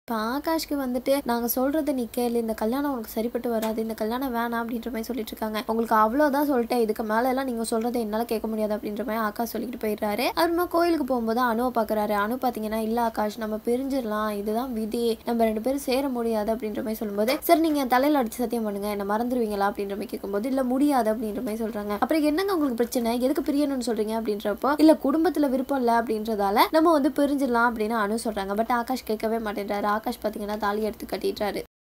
இப்போ ஆகாஷ்க்கு வந்துட்டு நாங்கள் சொல்கிறத நீ கேளு இந்த கல்யாணம் உனக்கு சரிப்பட்டு வராது இந்த கல்யாணம் வேணாம் அப்படின்ற மாதிரி சொல்லிட்டு இருக்காங்க உங்களுக்கு அவ்வளோதான் சொல்லிட்டேன் இதுக்கு மேலே எல்லாம் நீங்கள் சொல்கிறத என்னால் கேட்க முடியாது அப்படின்ற மாதிரி ஆகாஷ் சொல்லிட்டு போயிடுறாரு அப்புறமா கோயிலுக்கு போகும்போது அனுவை பார்க்குறாரு அனு பார்த்தீங்கன்னா இல்லை ஆகாஷ் நம்ம பிரிஞ்சிடலாம் இதுதான் விதி நம்ம ரெண்டு பேரும் சேர முடியாது அப்படின்ற மாதிரி சொல்லும்போது சரி நீங்கள் தலையில் அடிச்சு சத்தியம் பண்ணுங்க என்ன மறந்துடுவீங்களா அப்படின்ற மாதிரி கேட்கும்போது இல்லை முடியாது அப்படின்ற மாதிரி சொல்கிறாங்க அப்புறம் என்னங்க உங்களுக்கு பிரச்சனை எதுக்கு பிரியணும்னு சொல்கிறீங்க அப்படின்றப்போ இல்லை குடும்பத்தில் விருப்பம் இல்லை அப்படின்றதால நம்ம வந்து பிரிஞ்சிடலாம் அப்படின்னு அனு சொல்கிறாங்க பட் ஆகாஷ் கேட்கவே மாட்டேன்றாரு ஆகாஷ் பார்த்தீங்கன்னா தாலி எடுத்து கட்டிடுறாரு